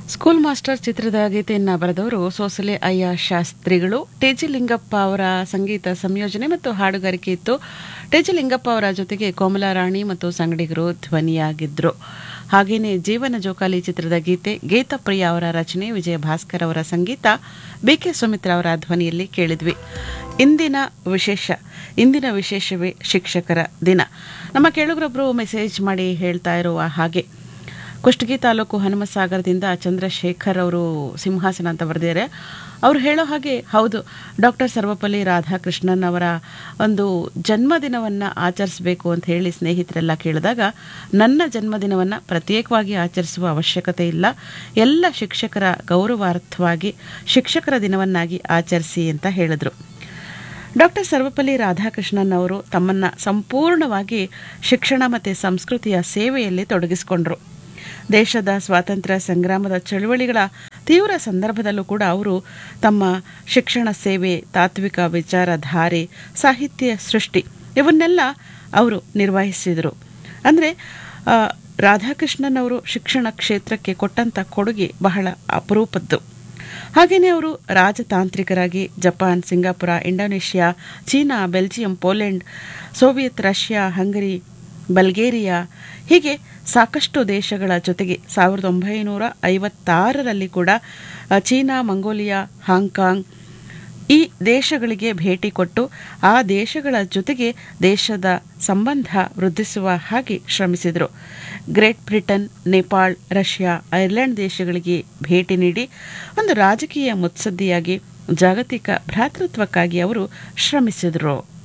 school master ಚಿತ್ರದ ಗೀತೆಯನ್ನ ಬರೆದವರು ಸೋಸಲೆ ಅಯ್ಯ ಶಾಸ್ತ್ರಿಗಳು ಟೇಜಿ ಲಿಂಗಪ್ಪ ಅವರ ಸಂಗೀತ ಸಂಯೋಜನೆ ಮತ್ತು ಹಾಡುಗಾರಿಕೆ ಇತ್ತು ಟೇಜಿ ಲಿಂಗಪ್ಪ ಅವರ ಜೊತೆಗೆ ಕೋಮಲಾರಾಣಿ ಮತ್ತು ಸಂಗಡಿಗರು ಧ್ವನಿಯಾಗಿದ್ರು ಹಾಗೇನೆ ಜೀವನ ಜೋಕಾಲಿ ಚಿತ್ರದ ಗೀತೆ ಗೀತಪ್ರಿಯ ಅವರ ರಚನೆ ವಿಜಯ ಭಾಸ್ಕರ್ ಅವರ ಸಂಗೀತ ಬಿ ಕೆ ಸುಮಿತ್ರಾ ಅವರ ಧ್ವನಿಯಲ್ಲಿ ಕೇಳಿದ್ವಿ ಇಂದಿನ ವಿಶೇಷ ಇಂದಿನ ವಿಶೇಷವೇ ಶಿಕ್ಷಕರ ದಿನ ನಮ್ಮ ಕೇಳುಗರೊಬ್ಬರು ಮೆಸೇಜ್ ಮಾಡಿ ಹೇಳ್ತಾ ಇರುವ ಹಾಗೆ ಕುಷ್ಟಗಿ ತಾಲೂಕು ಹನುಮಸಾಗರದಿಂದ ಚಂದ್ರಶೇಖರ್ ಅವರು ಸಿಂಹಾಸನ ಅಂತ ಬರೆದಿದ್ದಾರೆ ಅವರು ಹೇಳೋ ಹಾಗೆ ಹೌದು ಡಾಕ್ಟರ್ ಸರ್ವಪಲ್ಲಿ ರಾಧಾಕೃಷ್ಣನ್ ಅವರ ಒಂದು ಜನ್ಮದಿನವನ್ನು ಆಚರಿಸಬೇಕು ಅಂತ ಹೇಳಿ ಸ್ನೇಹಿತರೆಲ್ಲ ಕೇಳಿದಾಗ ನನ್ನ ಜನ್ಮದಿನವನ್ನು ಪ್ರತ್ಯೇಕವಾಗಿ ಆಚರಿಸುವ ಅವಶ್ಯಕತೆ ಇಲ್ಲ ಎಲ್ಲ ಶಿಕ್ಷಕರ ಗೌರವಾರ್ಥವಾಗಿ ಶಿಕ್ಷಕರ ದಿನವನ್ನಾಗಿ ಆಚರಿಸಿ ಅಂತ ಹೇಳಿದರು ಡಾಕ್ಟರ್ ಸರ್ವಪಲ್ಲಿ ರಾಧಾಕೃಷ್ಣನ್ ಅವರು ತಮ್ಮನ್ನ ಸಂಪೂರ್ಣವಾಗಿ ಶಿಕ್ಷಣ ಮತ್ತು ಸಂಸ್ಕೃತಿಯ ಸೇವೆಯಲ್ಲಿ ತೊಡಗಿಸಿಕೊಂಡ್ರು ದೇಶದ ಸ್ವಾತಂತ್ರ್ಯ ಸಂಗ್ರಾಮದ ಚಳುವಳಿಗಳ ತೀವ್ರ ಸಂದರ್ಭದಲ್ಲೂ ಕೂಡ ಅವರು ತಮ್ಮ ಶಿಕ್ಷಣ ಸೇವೆ ತಾತ್ವಿಕ ವಿಚಾರಧಾರೆ ಸಾಹಿತ್ಯ ಸೃಷ್ಟಿ ಇವನ್ನೆಲ್ಲ ಅವರು ನಿರ್ವಹಿಸಿದರು ಅಂದರೆ ರಾಧಾಕೃಷ್ಣನ್ ಅವರು ಶಿಕ್ಷಣ ಕ್ಷೇತ್ರಕ್ಕೆ ಕೊಟ್ಟಂಥ ಕೊಡುಗೆ ಬಹಳ ಅಪರೂಪದ್ದು ಹಾಗೆಯೇ ಅವರು ರಾಜತಾಂತ್ರಿಕರಾಗಿ Japan Singapore Indonesia China Belgium Poland Soviet Russia Hungary Bulgaria ಹೀಗೆ ಸಾಕಷ್ಟು ದೇಶಗಳ ಜೊತೆಗೆ ಸಾವಿರದ ಒಂಬೈನೂರ ಐವತ್ತಾರರಲ್ಲಿ ಕೂಡ ಚೀನಾ ಮಂಗೋಲಿಯಾ ಹಾಂಗ್ಕಾಂಗ್ ಈ ದೇಶಗಳಿಗೆ ಭೇಟಿ ಕೊಟ್ಟು ಆ ದೇಶಗಳ ಜೊತೆಗೆ ದೇಶದ ಸಂಬಂಧ ವೃದ್ಧಿಸುವ ಹಾಗೆ ಶ್ರಮಿಸಿದರು Great Britain Nepal Russia Ireland ದೇಶಗಳಿಗೆ ಭೇಟಿ ನೀಡಿ ಒಂದು ರಾಜಕೀಯ ಮುತ್ಸದ್ದಿಯಾಗಿ ಜಾಗತಿಕ ಭ್ರಾತೃತ್ವಕ್ಕಾಗಿ ಅವರು ಶ್ರಮಿಸಿದರು